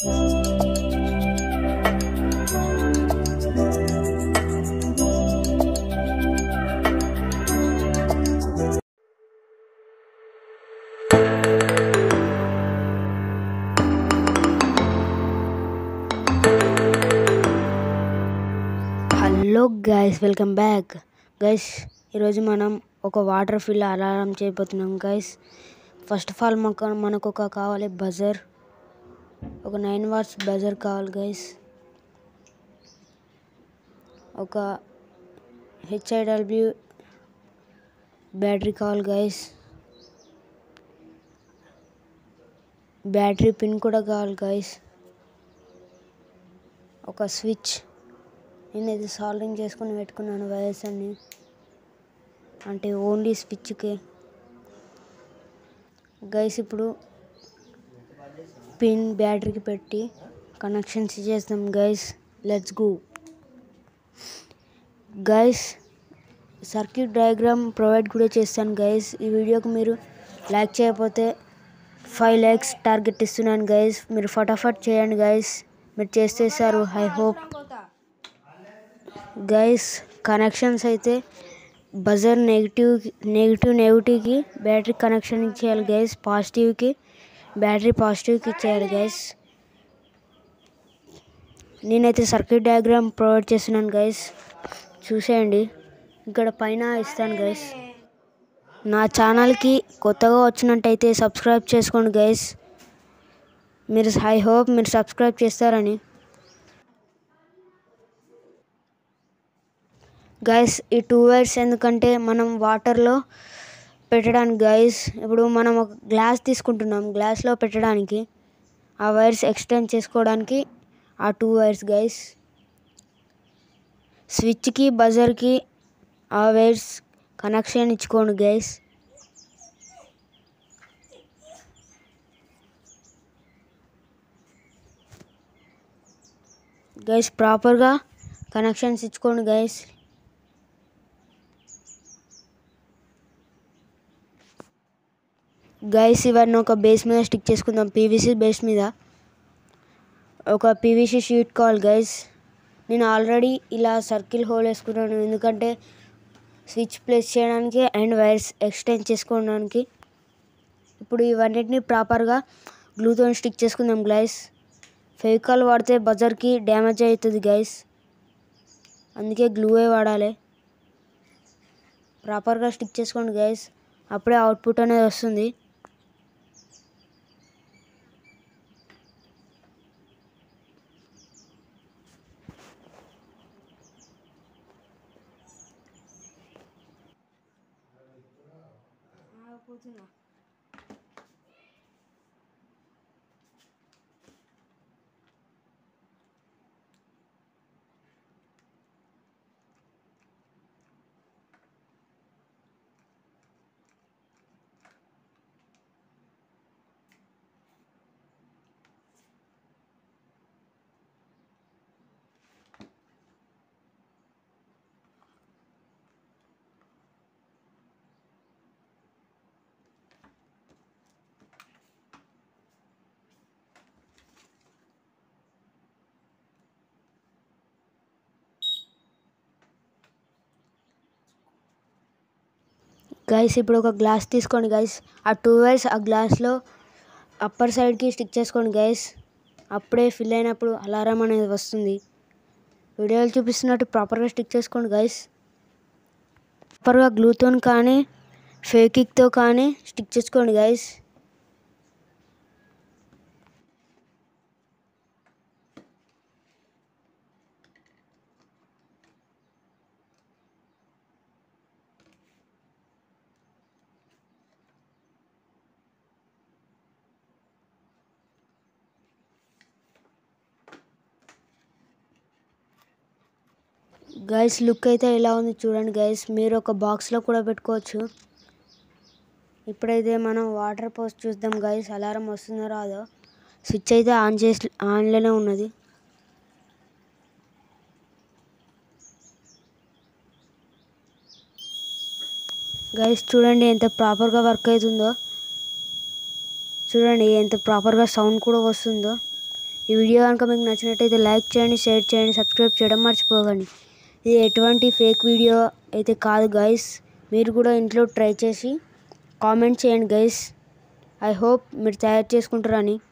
hello guys welcome back guys ఈరోజు మనం ఒక వాటర్ ఫిల్ అలారం చేయబోతున్నాం గైస్ ఫస్ట్ ఆఫ్ ఆల్ మాకు మనకు ఒక కావాలి బజర్ ఒక నైన్ వాట్స్ బజర్ కావాలి గైస్ ఒక హెచ్ఐడబ్ల్యూ బ్యాటరీ కావాలి గైస్ బ్యాటరీ పిన్ కూడా కావాలి గైస్ ఒక స్విచ్ నేను ఇది సాల్వింగ్ చేసుకుని పెట్టుకున్నాను వైర్స్ అన్ని అంటే ఓన్లీ స్విచ్కి గైస్ ఇప్పుడు పిన్ బ్యాటరీకి పెట్టి కనెక్షన్స్ చేస్తాం guys let's go guys circuit diagram provide కూడా చేస్తాను గైస్ ఈ వీడియోకి మీరు లైక్ చేయకపోతే ఫైవ్ లైక్స్ టార్గెట్ ఇస్తున్నాను గైస్ మీరు ఫటాఫట్ చేయండి గైస్ మీరు చేస్తే sir I hope guys connections అయితే బజర్ నెగిటివ్ నెగిటివ్ నెగిటివ్కి బ్యాటరీ కనెక్షన్ ఇచ్చేయాలి గైస్ పాజిటివ్కి బ్యాటరీ పాజిటివ్కి ఇచ్చేయాలి గైస్ నేనైతే సర్క్యూట్ డయాగ్రామ్ ప్రొవైడ్ చేస్తున్నాను గైస్ చూసేయండి ఇక్కడ పైన ఇస్తాను గైస్ నా ఛానల్కి కొత్తగా వచ్చినట్టయితే సబ్స్క్రైబ్ చేసుకోండి గైస్ మీరు ఐ హోప్ మీరు సబ్స్క్రైబ్ చేస్తారని గైస్ ఈ టూ వైర్స్ ఎందుకంటే మనం వాటర్లో పెట్టడానికి గైస్ ఇప్పుడు మనం ఒక గ్లాస్ తీసుకుంటున్నాం గ్లాస్లో పెట్టడానికి ఆ వైర్స్ ఎక్స్టెండ్ చేసుకోవడానికి ఆ టూ వైర్స్ గైస్ స్విచ్కి బజర్కి ఆ వైర్స్ కనెక్షన్ ఇచ్చుకోండి గైస్ గైస్ ప్రాపర్గా కనెక్షన్స్ ఇచ్చుకోండి గైస్ గైస్ ఇవన్నీ ఒక బేస్ మీద స్టిక్ చేసుకుందాం పీవీసీ బేస్ మీద ఒక పీవీసీ షీట్ కావాలి గైస్ నేను ఆల్రెడీ ఇలా సర్కిల్ హోల్ వేసుకున్నాను ఎందుకంటే స్విచ్ ప్లేస్ చేయడానికి అండ్ వైర్స్ ఎక్స్టెండ్ చేసుకోవడానికి ఇప్పుడు ఇవన్నిటిని ప్రాపర్గా గ్లూతో స్టిక్ చేసుకుందాం గైస్ ఫెవికాల్ వాడితే బజర్కి డ్యామేజ్ అవుతుంది గైస్ అందుకే గ్లూవే వాడాలి ప్రాపర్గా స్టిక్ చేసుకోండి గైస్ అప్పుడే అవుట్పుట్ అనేది వస్తుంది గైస్ ఇప్పుడు ఒక గ్లాస్ తీసుకోండి గైస్ ఆ టూ వైర్స్ ఆ గ్లాస్లో అప్పర్ సైడ్కి స్టిక్ చేసుకోండి గైస్ అప్పుడే ఫిల్ అయినప్పుడు అలారం అనేది వస్తుంది వీడియోలు చూపిస్తున్నట్టు ప్రాపర్గా స్టిక్ చేసుకోండి గైస్ ప్రాపర్గా గ్లూతో కానీ ఫేకిక్తో కానీ స్టిక్ చేసుకోండి గైస్ గైస్ లుక్ అయితే ఎలా ఉంది చూడండి గైస్ మీరు ఒక బాక్స్లో కూడా పెట్టుకోవచ్చు ఇప్పుడైతే మనం వాటర్ పోసి చూద్దాం గైస్ అలారం వస్తుందో రాదో స్విచ్ అయితే ఆన్ చేసి ఆన్లోనే ఉన్నది గైస్ చూడండి ఎంత ప్రాపర్గా వర్క్ అవుతుందో చూడండి ఎంత ప్రాపర్గా సౌండ్ కూడా వస్తుందో ఈ వీడియో కనుక మీకు నచ్చినట్టయితే లైక్ చేయండి షేర్ చేయండి సబ్స్క్రైబ్ చేయడం మర్చిపోకండి ఇది ఎటువంటి ఫేక్ వీడియో అయితే కాదు గైస్ మీరు కూడా ఇంట్లో ట్రై చేసి కామెంట్ చేయండి గైస్ ఐ హోప్ మీరు తయారు చేసుకుంటారని